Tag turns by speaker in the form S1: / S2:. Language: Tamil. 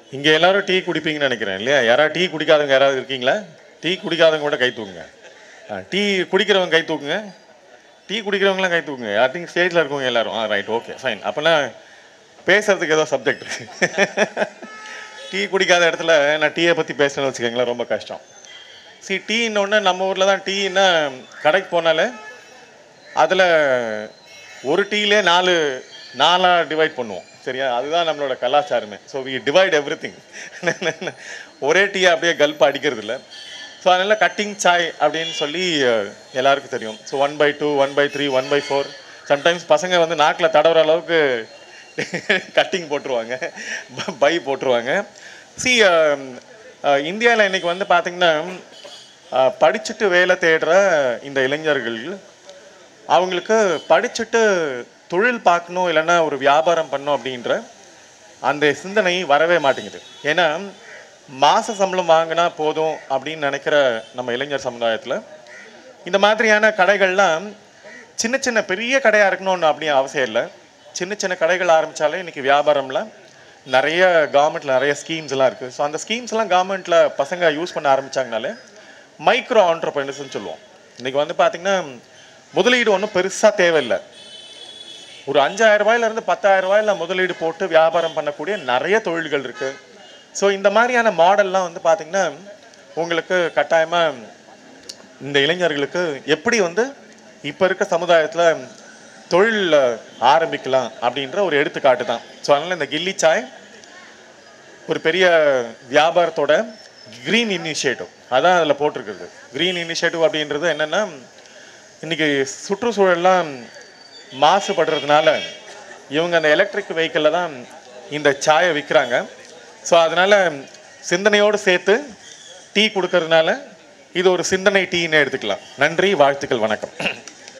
S1: இங்கே எல்லாரும் டீ குடிப்பீங்கன்னு நினைக்கிறேன் இல்லையா யாராவது டீ குடிக்காதவங்க யாராவது இருக்கீங்களா டீ குடிக்காதவங்க கூட கை தூக்குங்க ஆ, டீ குடிக்கிறவங்க கை தூக்குங்க டீ குடிக்கிறவங்களாம் கை தூக்குங்க யார்ட்டையும் ஸ்டேஜில் இருக்கவங்க எல்லாரும் ஆ ரைட் ஓகே ஃபைன் அப்போனா பேசுறதுக்கு ஏதோ சப்ஜெக்ட் இருக்கு டீ குடிக்காத இடத்துல நான் டீயை பற்றி பேசணும்னு வச்சுக்கோங்களேன் ரொம்ப கஷ்டம் சி டீன்னொன்னே நம்ம ஊரில் தான் டீன்னா கடைக்கு போனாலே அதில் ஒரு டீலே நாலு நாலாக டிவைட் பண்ணுவோம் சரியா அதுதான் நம்மளோட கலாச்சாரமே so we divide everything ஒரே டீயை அப்படியே கல்ப் அடிக்கிறது இல்லை ஸோ அதனால் கட்டிங் சாய் அப்படின்னு சொல்லி அஹ், எல்லாருக்கும் தெரியும் so one by two one by three one by four sometimes பசங்க வந்து நாக்கில் தடவுற அளவுக்கு கட்டிங் போட்டுருவாங்க பை போட்டுருவாங்க சி இந்தியாவில் இன்னைக்கு வந்து பார்த்திங்கன்னா அஹ், படிச்சுட்டு வேலை தேடுற இந்த இளைஞர்கள் அவங்களுக்கு படிச்சுட்டு தொழில் பார்க்கணும் இல்லைன்னா ஒரு வியாபாரம் பண்ணணும் அப்படின்ற அந்த சிந்தனை வரவே மாட்டேங்குது ஏன்னா மாச சம்பளம் வாங்கினா போதும் அப்படின்னு நினைக்கிற நம்ம இளைஞர் சமுதாயத்தில் இந்த மாதிரியான கடைகள்லாம் சின்ன சின்ன பெரிய கடையாக இருக்கணும்னு அப்படி அவசியம் இல்லை சின்ன சின்ன கடைகள் ஆரம்பித்தாலே இன்றைக்கி வியாபாரம்ல நிறைய கவர்மெண்ட்டில் நிறைய ஸ்கீம்ஸ் எல்லாம் இருக்குது ஸோ அந்த ஸ்கீம்ஸ் எல்லாம் கவர்மெண்ட்டில் பசங்க யூஸ் பண்ண ஆரம்பிச்சாங்கனாலே மைக்ரோ ஆண்டர்பிரினர்ஸ்னு சொல்லுவோம் இன்றைக்கி வந்து பார்த்திங்கன்னா முதலீடு ஒன்றும் பெருசாக தேவையில்லை ஒரு அஞ்சாயிரம் ரூபாயில இருந்து பத்தாயிரம் ரூபாயில முதலீடு போட்டு வியாபாரம் பண்ணக்கூடிய நிறைய தொழில்கள் இருக்கு ஸோ இந்த மாதிரியான மாடல்லாம் வந்து பார்த்தீங்கன்னா உங்களுக்கு கட்டாயமாக இந்த இளைஞர்களுக்கு எப்படி வந்து இப்போ இருக்க சமுதாயத்தில் தொழில் ஆரம்பிக்கலாம் அப்படின்ற ஒரு எடுத்துக்காட்டு தான் ஸோ அதனால் இந்த கில்லி சாய் ஒரு பெரிய வியாபாரத்தோட க்ரீன் இனிஷியேட்டிவ் அதான் அதில் போட்டிருக்கிறது க்ரீன் இனிஷியேட்டிவ் அப்படின்றது என்னென்னா இன்னைக்கு சுற்றுச்சூழல்லாம் மாசுபடுறதுனால இவங்க அந்த எலக்ட்ரிக் வெஹிக்கிளில் தான் இந்த சாயை விற்கிறாங்க ஸோ அதனால் சிந்தனையோடு சேர்த்து டீ கொடுக்கறதுனால இது ஒரு சிந்தனை டீன்னு எடுத்துக்கலாம் நன்றி வாழ்த்துக்கள் வணக்கம்